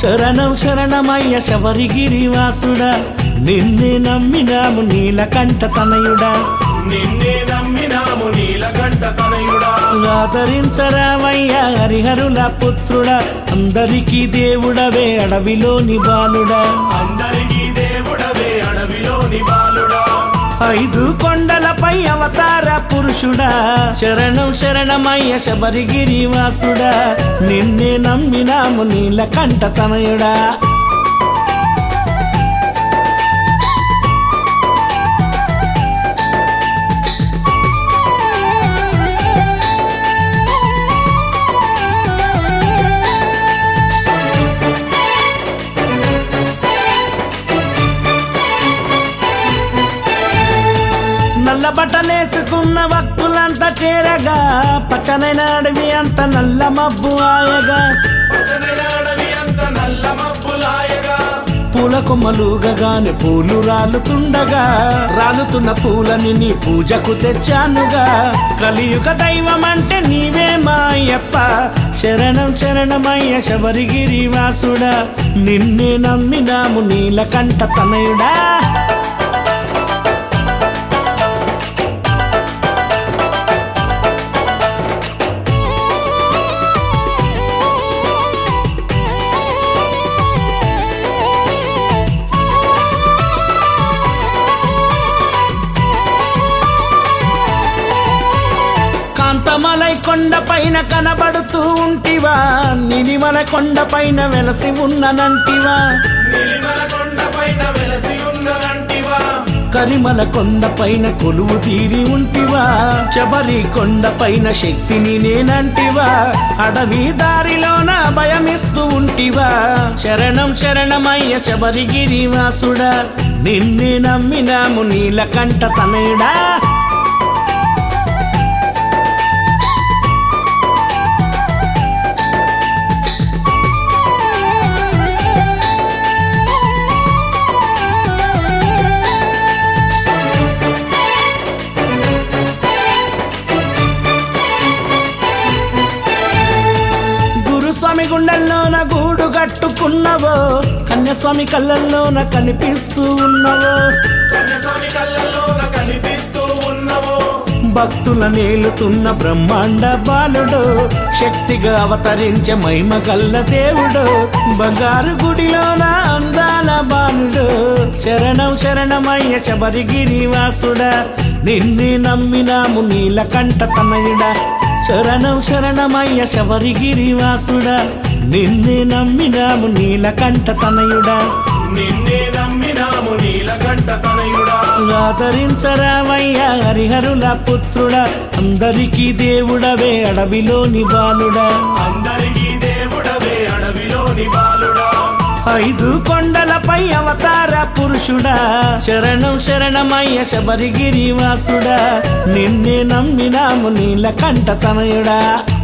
శరణం శరణమయ్య శబరిగిరివాసుడా నిన్నే నమ్మినాము నీలకంఠ తనయుడా నిన్నే నమ్మినాము నీలకంఠ తనయుడా ఆదరించరామయ్య హరిహరుల పుత్రుడా అందరికీ దేవుడవే అడవిలోని బాలుడా అందరికీ దేవుడవే అడవిలోని బాలుడా ఐదు కొండలపై అవతార పురుషుడా శరణం శరణమయ్య శబరిగిరివాసుడా నిన్నే నమ్మినాము నీలకంఠ తనయుడా నల్ల బట్టలేసుకున్న భక్తులంతా చేరగా పచ్చనైన అడవి అంత నల్ల మబ్బు ఆయగా పచ్చనైన అడవి అంత నల్ల మబ్బులాయగా పూల కొమ్మలుగగానే పూలు రాలుతుండగా రాలుతున్న పూలని నీ పూజకు తెచ్చానుగా కలియుగ దైవం అంటే నీవే మాయప్ప శరణం శరణమయ్య శబరిగిరి వాసుడా నిన్నే నమ్మినాము నీలకంఠ తనయుడా కాంతమలై కొండ పైన కనబడుతూ ఉంటివా నిలిమల కొండ పైన వెలసి ఉన్ననంటివా నిలిమల కొండ పైన వెలసి ఉన్ననంటివా కరిమల కొండ పైన కొలువు తీరి ఉంటివా శబరి కొండ పైన శక్తిని నేనంటివా అడవి దారిలోన భయమిస్తూ ఉంటివా శరణం శరణమయ్య శబరిగిరి వాసుడా నిన్నే నమ్మినాము నీలకంఠ తనయుడా గురుస్వామి గుండెల్లోన గూడు కట్టుకున్నవో కన్యస్వామి కళ్ళల్లోన కనిపిస్తూ ఉన్నవో కన్యస్వామి కళ్ళల్లోన కనిపిస్తూ ఉన్నవో భక్తుల నేలుతున్న బ్రహ్మాండ బాలుడు శక్తిగా అవతరించే మహిమ గల్ల దేవుడు బంగారు గుడిలోన అందాల బాలుడు శరణం శరణమయ్య శబరిగిరి వాసుడా నిన్నే నమ్మినాము నీలకంఠ తనయుడా శరణం శరణమయ్య శబరిగిరి వాసుడా నిన్నే నమ్మినాము నీలకంఠ తనయుడా నిన్నే నమ్మినాము నీలకంఠ తనయుడా ఆదరించరామయ్య హరిహరుల పుత్రుడా అందరికీ దేవుడవే అడవిలోని బాలుడా అందరికీ దేవుడవే అడవిలోని బాలుడా ఐదు కొండలపై అవతార పురుషుడా శరణం శరణమయ్య శబరిగిరి వాసుడా నిన్నే నమ్మినాము నీలకంఠ తనయుడా